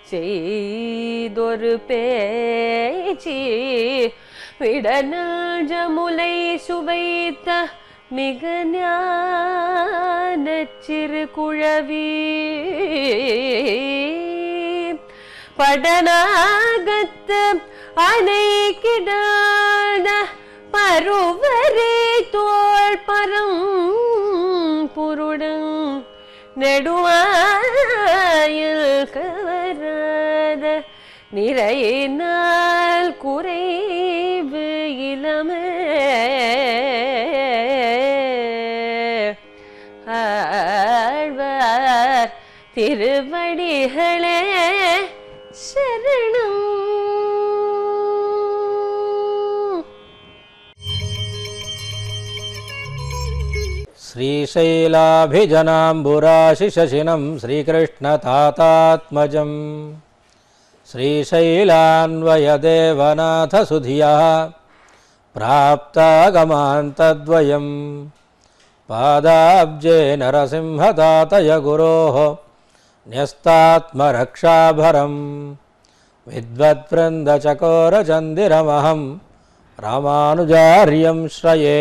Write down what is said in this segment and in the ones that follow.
செய்தொரு பேச்சி விடனஜமுலை சுவைத்த மிக ஞானச் சிறு குழவி படனாகத்து அணை கிடான பருவரே தோள் பரம் புருடன் நெடுவாயில் கவராத நிறையினால் குறைவு இளமே ஆழ்வார் திருவடிகளே சரணம் श्रीशैलाभिजनाम्बुराशिशशिनं श्रीकृष्णतातात्मजं श्रीशैलान्वयदेवनाथसुधियः प्राप्तागमान्तद्वयं पादाब्जे नरसिंहदातय गुरोः न्यस्तात्मरक्षाभरं विद्वद्वृन्दचकोरचन्दिरमहं रामानुजार्यं श्रये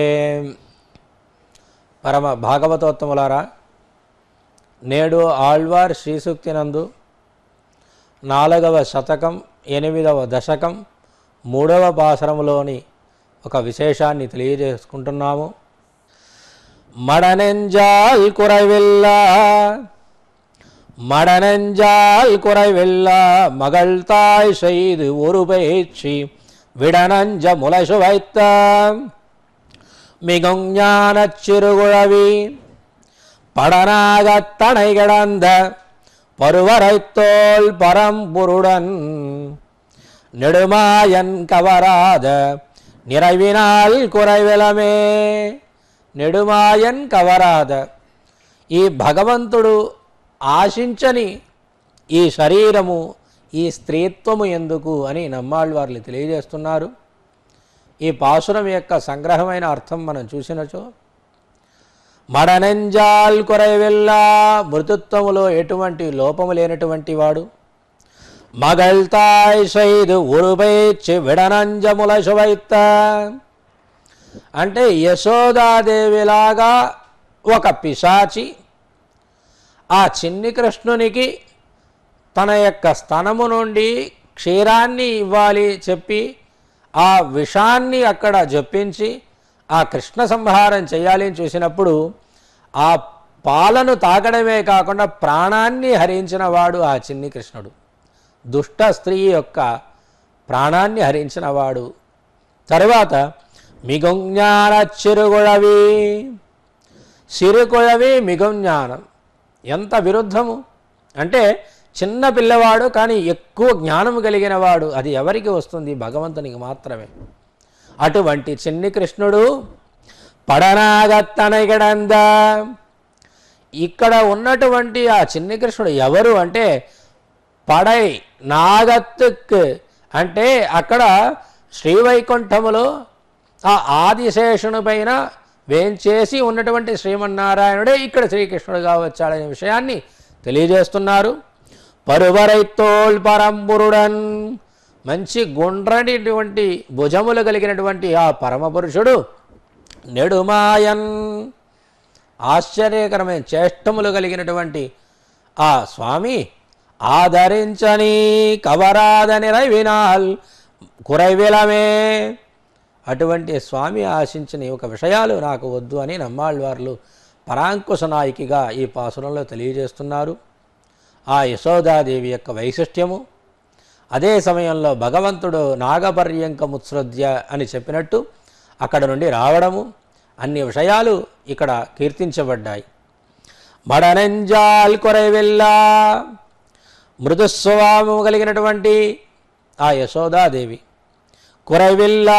పరమ భాగవతోత్తములారా నేడు ఆళ్వార్ శ్రీసూక్తినందు నాలుగవ శతకం ఎనిమిదవ దశకం మూడవ పాసరములోని ఒక విశేషాన్ని తెలియజేసుకుంటున్నాము మడనెంజాల్ కురవిల్లా மடனெஞ்சால் குறைவில்லா மகள்தாய் செய்து ஒரு பேச்சு விடனஞ்ச முளைசு வைத்த மிகுஞானச் சிறுகுழவி படனாகத் தனை கிடந்த பருவரைத்தோள் பரம்புருடன் நெடுமாயன் கவராத நிறைவினால் குறைவிலమే నెడుమాయన్ కవరాద ఈ భగవంతుడు ఆశించని ఈ శరీరము ఈ స్త్రీత్వము ఎందుకు అని నమ్మాళ్ళవార్లు తెలియజేస్తున్నారు ఈ పాసురం యొక్క సంగ్రహమైన అర్థం మనం చూసినచో మడనెంజాల్ కొరైవెల్లా మృతుత్వములో ఎటువంటి లోపము లేనటువంటి వాడు మగల్తాయ్ సైదు ఉరుపైచ్చి విడనంజముల శువైత్త అంటే యశోదాదేవిలాగా ఒక పిశాచి ఆ చిన్ని కృష్ణునికి తన యొక్క స్తనము నుండి క్షీరాన్ని ఇవ్వాలి చెప్పి ఆ విషాన్ని అక్కడ జప్పించి ఆ కృష్ణ సంహారం చేయాలి అని చూసినప్పుడు ఆ పాలను తాగడమే కాకుండా ప్రాణాన్ని హరించిన వాడు ఆ చిన్ని కృష్ణుడు దుష్ట స్త్రీ యొక్క ప్రాణాన్ని హరించిన వాడు తరువాత మిగుజ్ఞాన చిరుగుళవి సిరుకుళవి మిగుజ్ఞానం ఎంత విరుద్ధము అంటే చిన్న పిల్లవాడు కానీ ఎక్కువ జ్ఞానం కలిగిన వాడు అది ఎవరికి వస్తుంది భగవంతునికి మాత్రమే అటువంటి చిన్ని కృష్ణుడు పడనాగత్తనగడంద ఇక్కడ ఉన్నటువంటి ఆ చిన్ని కృష్ణుడు ఎవరు అంటే పడై నాగత్తుక్ అంటే అక్కడ శ్రీవైకుంఠములో ఆ ఆదిశేషుని పైన వేంచేసి ఉన్నటువంటి శ్రీమన్నారాయణుడే ఇక్కడ శ్రీకృష్ణుడుగా వచ్చాడనే విషయాన్ని తెలియజేస్తున్నారు పరువరైతోల్ పరంపురుడన్ మంచి గుండ్రనిటువంటి భుజములు కలిగినటువంటి ఆ పరమపురుషుడు నెడుమాయన్ ఆశ్చర్యకరమైన చేష్టములు కలిగినటువంటి ఆ స్వామి ఆదరించని కవరాదని రవినాల్ కురైవిలమే అటువంటి స్వామి ఆశించిన ఈ ఒక విషయాలు నాకు వద్దు అని నమ్మాళ్ళవార్లు పరాంకుశ నాయకిగా ఈ పాసురంలో తెలియజేస్తున్నారు ఆ యశోదాదేవి యొక్క వైశిష్ట్యము అదే సమయంలో భగవంతుడు నాగపర్యంకముత్సృజ్య అని చెప్పినట్టు అక్కడ నుండి రావడము అన్ని విషయాలు ఇక్కడ కీర్తించబడ్డాయి మడనెంజాల్ కొరైవెల్లా మృదుస్వభావము కలిగినటువంటి ఆ యశోదాదేవి குறைவில்லா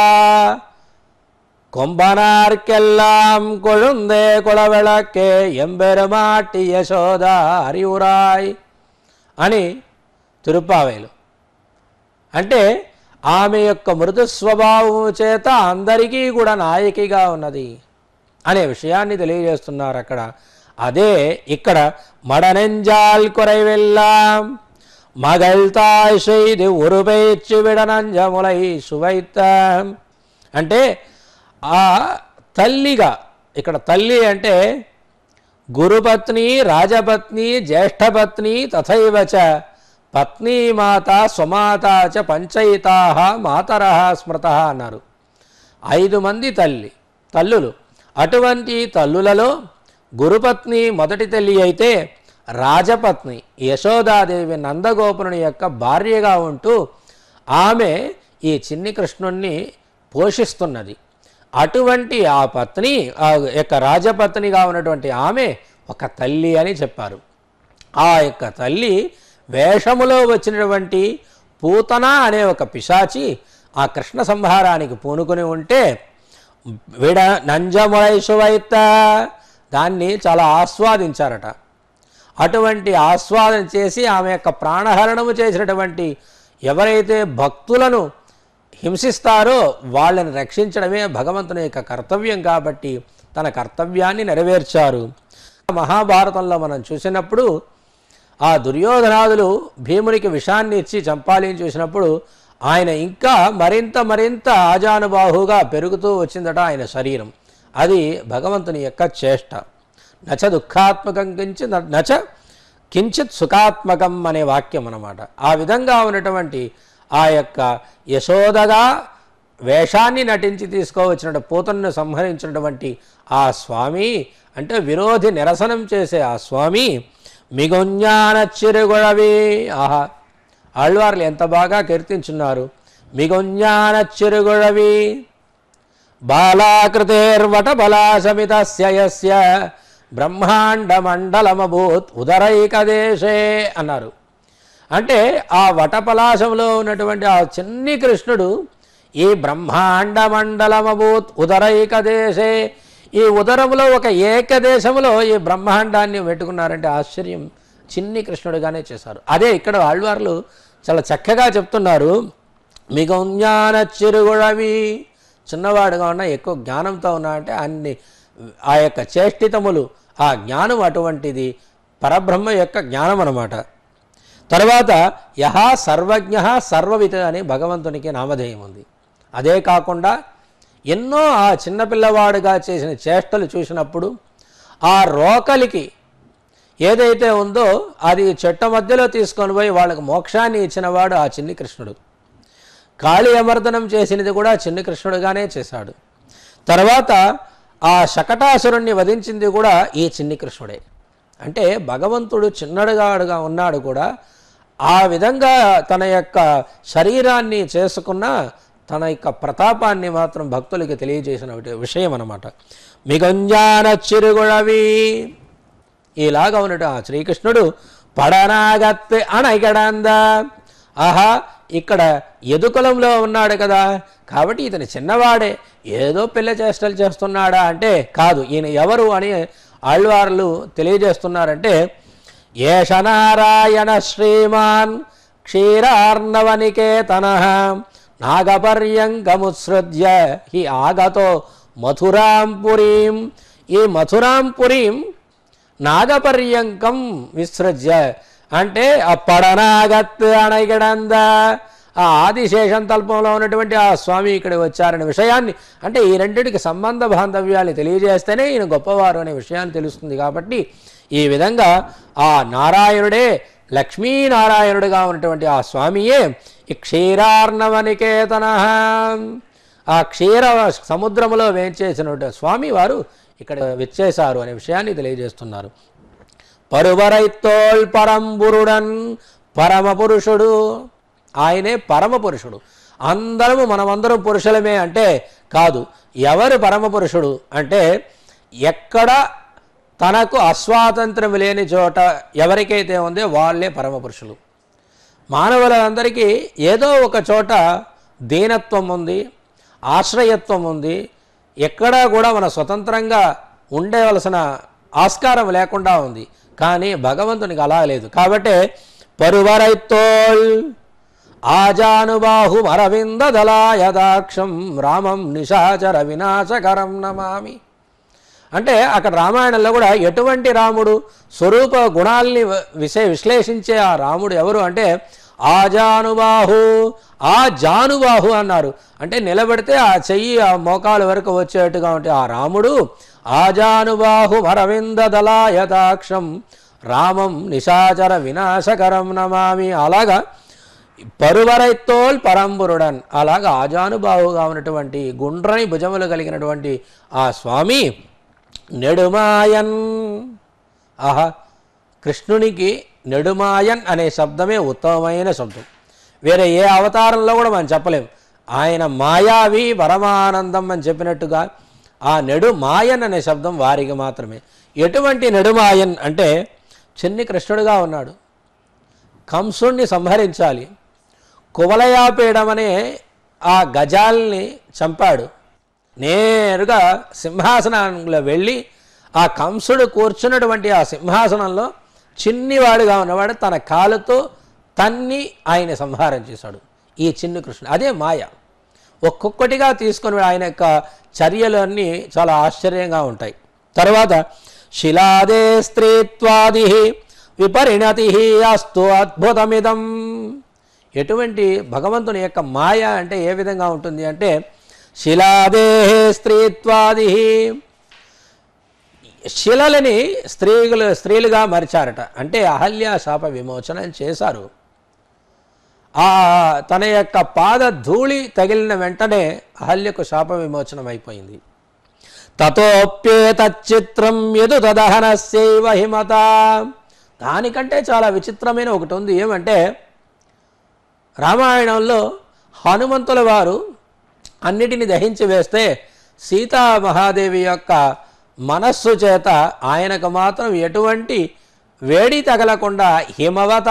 கொம்பனார்க்கெல்லாம் கொழுந்தே குளவிளக்கே ఎంబెరమాటి యశోద హరివురాయ్ అని తిరుపావేలు అంటే ఆమె యొక్క మృదు స్వభావము చేత అందరికీ కూడా నాయకిగా ఉన్నది అనే విషయాన్ని తెలియజేస్తున్నారు అక్కడ అదే ఇక్కడ మడనెంజాల్ కొరైవెల్లాం మగల్తాయ్ செய்து ఉరుపేచ్చు విడనంజములై సువైత అంటే ఆ తల్లిగా ఇక్కడ తల్లి అంటే గురుపత్ని రాజపత్ని జ్యేష్ఠపత్ని తథైవ చ పత్ని మాత స్వమాత చ పంచయితా మాతర స్మృత అన్నారు ఐదు మంది తల్లి తల్లులు అటువంటి తల్లులలో గురుపత్ని మొదటి తల్లి అయితే రాజపత్ని యశోదాదేవి నందగోపుని యొక్క భార్యగా ఉంటూ ఆమె ఈ చిన్ని కృష్ణుణ్ణి పోషిస్తున్నది అటువంటి ఆ పత్ని ఆ యొక్క రాజపత్నిగా ఉన్నటువంటి ఆమె ఒక తల్లి అని చెప్పారు ఆ యొక్క తల్లి వేషములో వచ్చినటువంటి పూతన అనే ఒక పిశాచి ఆ కృష్ణ సంహారానికి పూనుకొని ఉంటే విడ నంజములైసువైత దాన్ని చాలా ఆస్వాదించారట అటువంటి ఆస్వాదన చేసి ఆమె యొక్క ప్రాణహరణము చేసినటువంటి ఎవరైతే భక్తులను హింసిస్తారో వాళ్ళని రక్షించడమే భగవంతుని యొక్క కర్తవ్యం కాబట్టి తన కర్తవ్యాన్ని నెరవేర్చారు మహాభారతంలో మనం చూసినప్పుడు ఆ దుర్యోధనాదులు భీమునికి విషాన్ని ఇచ్చి చంపాలి అని చూసినప్పుడు ఆయన ఇంకా మరింత మరింత ఆజానుబాహుగా పెరుగుతూ వచ్చిందట ఆయన శరీరం అది భగవంతుని యొక్క చేష్ట నచ దుఃఖాత్మకం కించి నచ కించిత్ సుఖాత్మకం అనే వాక్యం అన్నమాట ఆ విధంగా ఉన్నటువంటి ఆ యొక్క యశోదగా వేషాన్ని నటించి తీసుకోవచ్చిన పూతను సంహరించినటువంటి ఆ స్వామి అంటే విరోధి నిరసనం చేసే ఆ స్వామి మిగుంజాన చిరుగుడవి ఆహా ఆళ్వార్లు ఎంత బాగా కీర్తించున్నారు మిగుంజాన చిరుగుడవి బాలాకృతేర్వట బలాశమితస్య యస్య బ్రహ్మాండమండలమభూత్ ఉదరైకదేశే అన్నారు అంటే ఆ వటపలాశంలో ఉన్నటువంటి ఆ చిన్ని కృష్ణుడు ఈ బ్రహ్మాండ మండలమభూత్ ఉదరైకదేశే ఈ ఉదరములో ఒక ఏకదేశములో ఈ బ్రహ్మాండాన్ని పెట్టుకున్నారంటే ఆశ్చర్యం చిన్ని కృష్ణుడుగానే చేశారు అదే ఇక్కడ ఆళ్వార్లు చాలా చక్కగా చెప్తున్నారు మిగౌజ్ఞాన చిరుగుడవి చిన్నవాడుగా ఉన్నా ఎక్కువ జ్ఞానంతో ఉన్నా అంటే అన్ని ఆ యొక్క చేష్టితములు ఆ జ్ఞానం అటువంటిది పరబ్రహ్మ యొక్క జ్ఞానం అన్నమాట తర్వాత యహ సర్వజ్ఞ సర్వవిత్ అని భగవంతునికి నామధేయం ఉంది అదే కాకుండా ఎన్నో ఆ చిన్నపిల్లవాడుగా చేసిన చేష్టలు చూసినప్పుడు ఆ రోకలికి ఏదైతే ఉందో అది చెట్ట మధ్యలో తీసుకొని పోయి వాళ్ళకి మోక్షాన్ని ఇచ్చినవాడు ఆ చిన్ని కృష్ణుడు కాళీ అమర్దనం చేసినది కూడా చిన్ని కృష్ణుడుగానే చేశాడు తర్వాత ఆ శకటాసురుణ్ణి వధించింది కూడా ఈ చిన్ని కృష్ణుడే అంటే భగవంతుడు చిన్నడుగాడుగా ఉన్నాడు కూడా ఆ విధంగా తన యొక్క శరీరాన్ని చేసుకున్న తన యొక్క ప్రతాపాన్ని మాత్రం భక్తులకి తెలియజేసిన విషయం అన్నమాట మిగంజాన చిరుగుడవి ఇలాగా ఉన్నట్టు ఆ శ్రీకృష్ణుడు పడనాగత్ అనగడంద ఆహా ఇక్కడ ఎదుకులంలో ఉన్నాడు కదా కాబట్టి ఇతను చిన్నవాడే ఏదో పిల్ల చేష్టలు చేస్తున్నాడా అంటే కాదు ఈయన ఎవరు అని ఆళ్వార్లు తెలియజేస్తున్నారంటే ఏష నారాయణ శ్రీమాన్ క్షీరార్ణవనికేతన నాగపర్యంకముత్సృజ్య హి ఆగతో మథురాం పురీం ఈ మథురాం పురీం నాగపర్యంకం విసృజ్య అంటే అప్పడనాగత్ అనగడంద ఆ ఆదిశేషం తల్పంలో ఉన్నటువంటి ఆ స్వామి ఇక్కడ వచ్చారనే విషయాన్ని అంటే ఈ రెండింటికి సంబంధ బాంధవ్యాలు తెలియజేస్తేనే ఈయన గొప్పవారు అనే విషయాన్ని తెలుస్తుంది కాబట్టి ఈ విధంగా ఆ నారాయణుడే లక్ష్మీనారాయణుడిగా ఉన్నటువంటి ఆ స్వామియే ఈ క్షీరార్ణవనికేతన ఆ క్షీర సముద్రములో వేంచేసినటువంటి స్వామి వారు ఇక్కడ విచ్చేశారు అనే విషయాన్ని తెలియజేస్తున్నారు పరువరైతోల్ పరంబురుడన్ పరమ పురుషుడు ఆయనే పరమ పురుషుడు అందరము మనమందరం పురుషులమే అంటే కాదు ఎవరు పరమ పురుషుడు అంటే ఎక్కడ తనకు అస్వాతంత్రం లేని చోట ఎవరికైతే ఉందో వాళ్ళే పరమ పురుషులు మానవులందరికీ ఏదో ఒక చోట దీనత్వం ఉంది ఆశ్రయత్వం ఉంది ఎక్కడా కూడా మన స్వతంత్రంగా ఉండవలసిన ఆస్కారం లేకుండా ఉంది కానీ భగవంతునికి అలా లేదు కాబట్టే పరువరైతోల్ ఆజానుబాహు అరవింద దళాయదాక్షం రామం నిశాచర వినాశకరం నమామి అంటే అక్కడ రామాయణంలో కూడా ఎటువంటి రాముడు స్వరూప గుణాల్ని వ- విశే విశ్లేషించే ఆ రాముడు ఎవరు అంటే ఆ జానుబాహు ఆ జానుబాహు అన్నారు అంటే నిలబెడితే ఆ చెయ్యి ఆ మోకాలు వరకు వచ్చేట్టుగా ఉంటే ఆ రాముడు ఆ జానుబాహు అరవింద దళాయతాక్షం రామం నిశాచర వినాశకరం నమామి అలాగా పరువరైతోల్ పరంబురుడన్ అలాగా ఆజానుబాహుగా ఉన్నటువంటి గుండ్రని భుజములు కలిగినటువంటి ఆ స్వామి నెడుమాయన్ ఆహా కృష్ణునికి నెడుమాయన్ అనే శబ్దమే ఉత్తమమైన శబ్దం వేరే ఏ అవతారంలో కూడా మనం చెప్పలేం ఆయన మాయావి పరమానందం అని చెప్పినట్టుగా ఆ నెడు మాయన్ అనే శబ్దం వారికి మాత్రమే ఎటువంటి నెడుమాయన్ అంటే చిన్ని కృష్ణుడుగా ఉన్నాడు కంసుణ్ణి సంహరించాలి కువలయాపీడం అనే ఆ గజాల్ని చంపాడు నేరుగా సింహాసనంలో వెళ్ళి ఆ కంసుడు కూర్చున్నటువంటి ఆ సింహాసనంలో చిన్నివాడుగా ఉన్నవాడు తన కాలుతో తన్ని ఆయన సంహారం చేశాడు ఈ చిన్ని కృష్ణుడు అదే మాయ ఒక్కొక్కటిగా తీసుకొని ఆయన యొక్క చర్యలన్నీ చాలా ఆశ్చర్యంగా ఉంటాయి తర్వాత శిలాదే స్త్రీత్వాది విపరిణతి అస్తు అద్భుతమిదం ఎటువంటి భగవంతుని యొక్క మాయ అంటే ఏ విధంగా ఉంటుంది అంటే శిలాదే స్త్రీత్వాది శిలలని స్త్రీలు స్త్రీలుగా మరిచారట అంటే అహల్య శాప విమోచనం చేశారు ఆ తన యొక్క పాద ధూళి తగిలిన వెంటనే అహల్యకు శాప విమోచనం అయిపోయింది తతోప్యేతచిత్రం ఎదు తదహనస్యైవ హిమత దానికంటే చాలా విచిత్రమైన ఒకటి ఉంది ఏమంటే రామాయణంలో హనుమంతుల వారు అన్నిటిని దహించి వేస్తే సీతా మహాదేవి యొక్క మనస్సు చేత ఆయనకు మాత్రం ఎటువంటి వేడి తగలకుండా హిమవత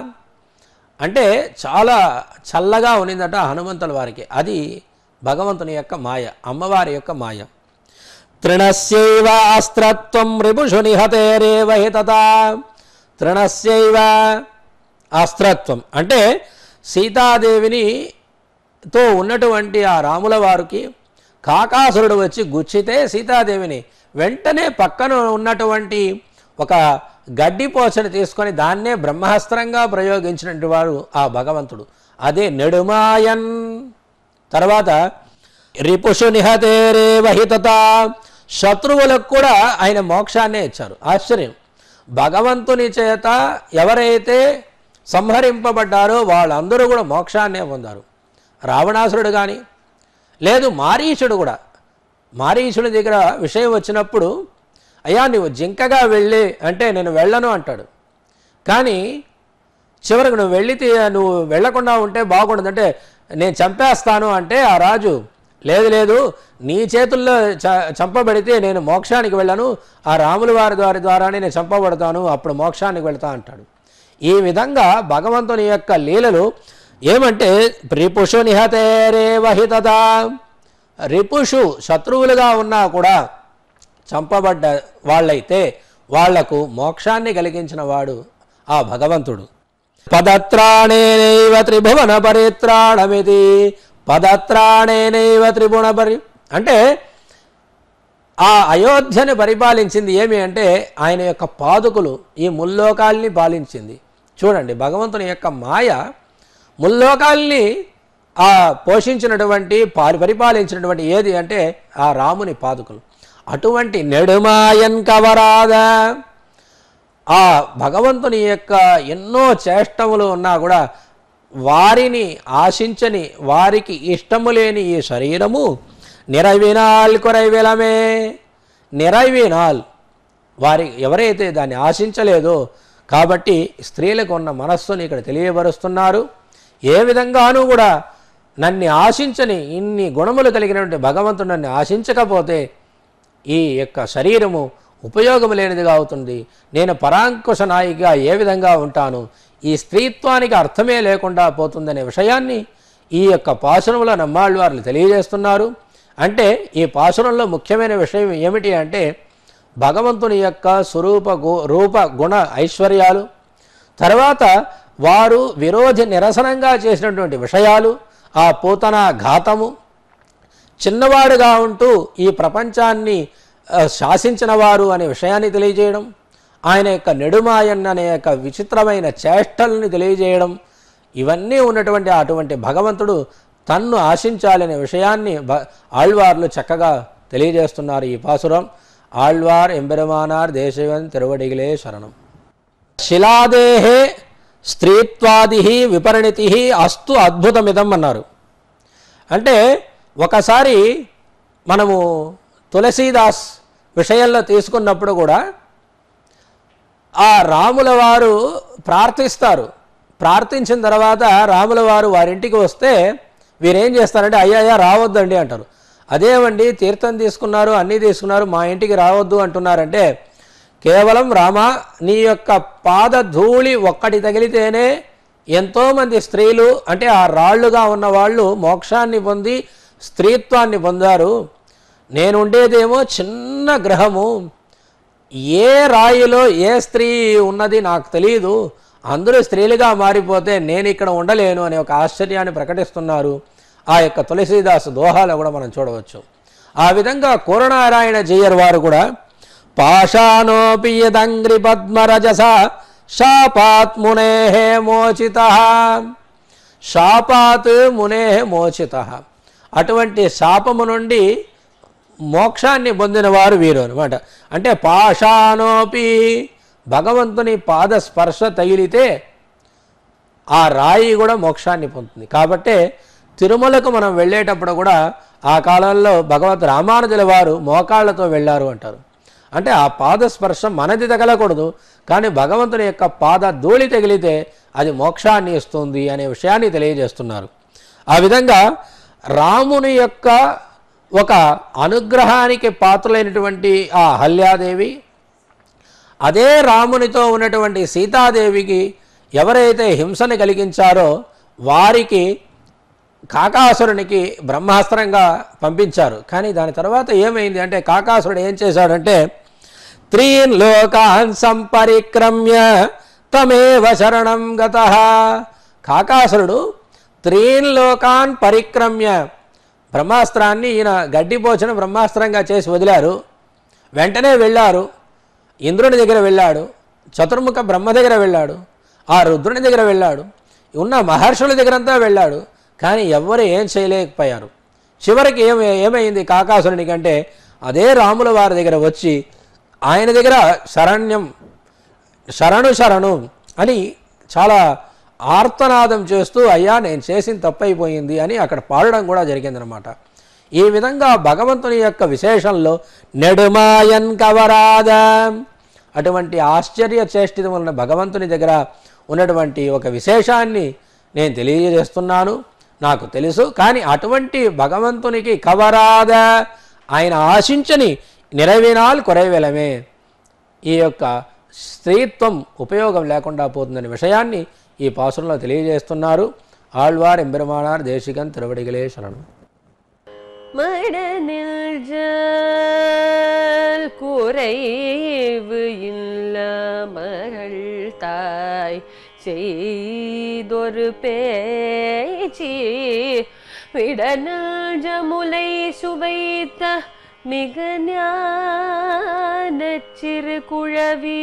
అంటే చాలా చల్లగా ఉన్నిందట హనుమంతుల వారికి అది భగవంతుని యొక్క మాయ అమ్మవారి యొక్క మాయ తృణస్యైవ అస్త్రత్వం రిపుషు నిహతేరేవ హితత తృణస్యైవ అస్త్రత్వం అంటే సీతాదేవిని తో ఉన్నటువంటి ఆ రాముల వారికి కాకాసురుడు వచ్చి గుచ్చితే సీతాదేవిని వెంటనే పక్కన ఉన్నటువంటి ఒక గడ్డి పోచని తీసుకొని దాన్నే బ్రహ్మాస్త్రంగా ప్రయోగించినటువంటి వాడు ఆ భగవంతుడు అదే నెడుమాయన్ తర్వాత రిపుషు నిహతేరే వహితత శత్రువులకు కూడా ఆయన మోక్షాన్నే ఇచ్చారు ఆశ్చర్యం భగవంతుని చేత ఎవరైతే సంహరింపబడ్డారో వాళ్ళందరూ కూడా మోక్షాన్నే పొందారు రావణాసురుడు కానీ లేదు మారీచుడు కూడా మారీచుడి దగ్గర విషయం వచ్చినప్పుడు అయ్యా నువ్వు జింకగా వెళ్ళి అంటే నేను వెళ్ళను అంటాడు కానీ చివరికి నువ్వు వెళ్ళితే నువ్వు వెళ్లకుండా ఉంటే బాగుండదు అంటే నేను చంపేస్తాను అంటే ఆ రాజు లేదు లేదు నీ చేతుల్లో చ చంపబడితే నేను మోక్షానికి వెళ్ళను ఆ రాముల వారి వారి ద్వారానే నేను చంపబడతాను అప్పుడు మోక్షానికి వెళ్తా అంటాడు ఈ విధంగా భగవంతుని యొక్క లీలలు ఏమంటే రిపుషు నిహతేరే వహితత రిపుషు శత్రువులుగా ఉన్నా కూడా చంపబడ్డ వాళ్ళైతే వాళ్లకు మోక్షాన్ని కలిగించిన వాడు ఆ భగవంతుడు పదత్రాణేనైవ త్రిభువన పరిత్రాణమిది పదత్రాణేనైవ త్రిభువన పరి అంటే ఆ అయోధ్యను పరిపాలించింది ఏమి అంటే ఆయన యొక్క పాదుకులు ఈ ముల్లోకాల్ని పాలించింది చూడండి భగవంతుని యొక్క మాయ ముల్లోకాల్ని ఆ పోషించినటువంటి పాలి పరిపాలించినటువంటి ఏది అంటే ఆ రాముని పాదుకులు అటువంటి నెడుమాయన్ కవరాద ఆ భగవంతుని యొక్క ఎన్నో చేష్టములు ఉన్నా కూడా వారిని ఆశించని వారికి ఇష్టము లేని ఈ శరీరము నిరవినాల్ కొరైవిలమే నిరవినాల్ వారి ఎవరైతే దాన్ని ఆశించలేదో కాబట్టి స్త్రీలకు ఉన్న మనస్సుని ఇక్కడ తెలియబరుస్తున్నారు ఏ విధంగానూ కూడా నన్ను ఆశించని ఇన్ని గుణములు కలిగినటువంటి భగవంతుడు నన్ను ఆశించకపోతే ఈ యొక్క శరీరము ఉపయోగం లేనిదిగా అవుతుంది నేను పరాంకుశ నాయిగా ఏ విధంగా ఉంటాను ఈ స్త్రీత్వానికి అర్థమే లేకుండా పోతుందనే విషయాన్ని ఈ యొక్క పాసురంలో నమ్మాళ్ళు వారు తెలియజేస్తున్నారు అంటే ఈ పాసురంలో ముఖ్యమైన విషయం ఏమిటి అంటే భగవంతుని యొక్క స్వరూప గు రూప గుణ ఐశ్వర్యాలు తర్వాత వారు విరోధి నిరసనంగా చేసినటువంటి విషయాలు ఆ పూతన ఘాతము చిన్నవాడుగా ఉంటూ ఈ ప్రపంచాన్ని ఆ, శాసించిన వారు అనే విషయాన్ని తెలియజేయడం ఆయన యొక్క నెడుమాయన్ అనే యొక్క విచిత్రమైన చేష్టల్ని తెలియజేయడం ఇవన్నీ ఉన్నటువంటి అటువంటి భగవంతుడు తన్ను ఆశించాలనే విషయాన్ని భ ఆళ్వార్లు చక్కగా తెలియజేస్తున్నారు ఈ పాసురం ఆళ్వార్ ఎంబెరమానార్ దేశవన్ తిరువడిగిలే శరణం శిలాదేహే స్త్రీత్వాది విపరిణితి అస్తు అద్భుతమిదం అన్నారు అంటే ఒకసారి మనము తులసీదాస్ విషయంలో తీసుకున్నప్పుడు కూడా ఆ రాముల వారు ప్రార్థిస్తారు ప్రార్థించిన తర్వాత రాముల వారు వారింటికి వస్తే వీరేం చేస్తారంటే అయ్యా అయ్యా రావద్దండి అంటారు అదేమండి తీర్థం తీసుకున్నారు అన్నీ తీసుకున్నారు మా ఇంటికి రావద్దు అంటున్నారంటే కేవలం రామ నీ యొక్క పాద ధూళి ఒక్కటి తగిలితేనే ఎంతోమంది స్త్రీలు అంటే ఆ రాళ్ళుగా ఉన్న వాళ్ళు మోక్షాన్ని పొంది స్త్రీత్వాన్ని పొందారు నేను ఉండేదేమో చిన్న గ్రహము ఏ రాయిలో ఏ స్త్రీ ఉన్నది నాకు తెలియదు అందరూ స్త్రీలుగా మారిపోతే నేను ఇక్కడ ఉండలేను అనే ఒక ఆశ్చర్యాన్ని ప్రకటిస్తున్నారు ఆ యొక్క తులసీదాసు దోహాలు కూడా మనం చూడవచ్చు ఆ విధంగా కూరనారాయణ జయ్యర్ వారు కూడా పాషాణోపి యదంగ్రి పద్మరజస శాపాత్ మునే మోచిత శాపాత్ మునే మోచిత అటువంటి శాపము నుండి మోక్షాన్ని పొందిన వారు వీరు అనమాట అంటే పాషాణోపి భగవంతుని పాద స్పర్శ తగిలితే ఆ రాయి కూడా మోక్షాన్ని పొందుతుంది కాబట్టే తిరుమలకు మనం వెళ్ళేటప్పుడు కూడా ఆ కాలంలో భగవత్ రామానుజుల వారు మోకాళ్ళతో వెళ్ళారు అంటారు అంటే ఆ పాద స్పర్శ మనది తగలకూడదు కానీ భగవంతుని యొక్క పాద ధూళి తగిలితే అది మోక్షాన్ని ఇస్తుంది అనే విషయాన్ని తెలియజేస్తున్నారు ఆ విధంగా రాముని యొక్క ఒక అనుగ్రహానికి పాత్రలైనటువంటి ఆ అహల్యాదేవి అదే రామునితో ఉన్నటువంటి సీతాదేవికి ఎవరైతే హింసని కలిగించారో వారికి కాకాసురునికి బ్రహ్మాస్త్రంగా పంపించారు కానీ దాని తర్వాత ఏమైంది అంటే కాకాసురుడు ఏం చేశాడంటే త్రీన్ లోకాన్ సంపరిక్రమ్య తమేవ శరణం గత కాకాసురుడు త్రీన్ లోకాన్ పరిక్రమ్య బ్రహ్మాస్త్రాన్ని ఈయన గడ్డిపోచిన బ్రహ్మాస్త్రంగా చేసి వదిలారు వెంటనే వెళ్ళారు ఇంద్రుని దగ్గర వెళ్ళాడు చతుర్ముఖ బ్రహ్మ దగ్గర వెళ్ళాడు ఆ రుద్రుని దగ్గర వెళ్ళాడు ఉన్న మహర్షుల దగ్గరంతా వెళ్ళాడు కానీ ఎవ్వరు ఏం చేయలేకపోయారు చివరికి ఏం ఏమైంది కాకాసురునికి అంటే అదే రాముల వారి దగ్గర వచ్చి ఆయన దగ్గర శరణ్యం శరణు శరణు అని చాలా ఆర్తనాదం చేస్తూ అయ్యా నేను చేసిన తప్పైపోయింది అని అక్కడ పాడడం కూడా జరిగిందనమాట ఈ విధంగా భగవంతుని యొక్క విశేషంలో నెడుమాయన్ కవరాద అటువంటి ఆశ్చర్య చేష్టితమున్న భగవంతుని దగ్గర ఉన్నటువంటి ఒక విశేషాన్ని నేను తెలియజేస్తున్నాను నాకు తెలుసు కానీ అటువంటి భగవంతునికి కవరాద ఆయన ఆశించని నిరవినాల్ కొరవేలమే ఈ యొక్క స్త్రీత్వం ఉపయోగం లేకుండా పోతుందనే విషయాన్ని ఈ పాసురంలో తెలియజేస్తున్నారు ఆళ్వార్ ఎంబెరుమానార్ దేశికన్ తిరువడిగలే శరణం மடனில் குறைவு இல்லாமகள் தாய் செய்தொரு பேச்சி விடனல் ஜமுலை சுவைத்த மிக ஞானச் சிறு குழவி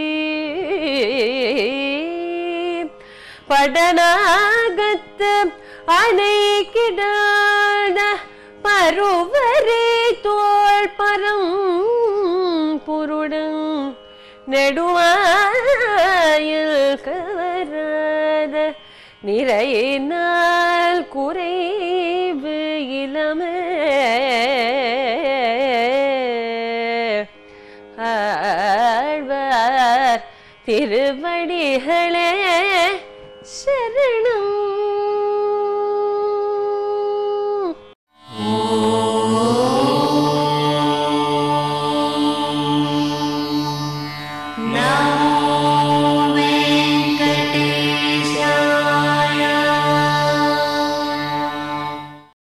படனாகத்து அணை கிடாட பருவரே தோள் பரம் புருடன் நெடுவாயில் கவராத நிறையினால் குறைவு இளமே ஆழ்வார் திருவடிகளே சரணம்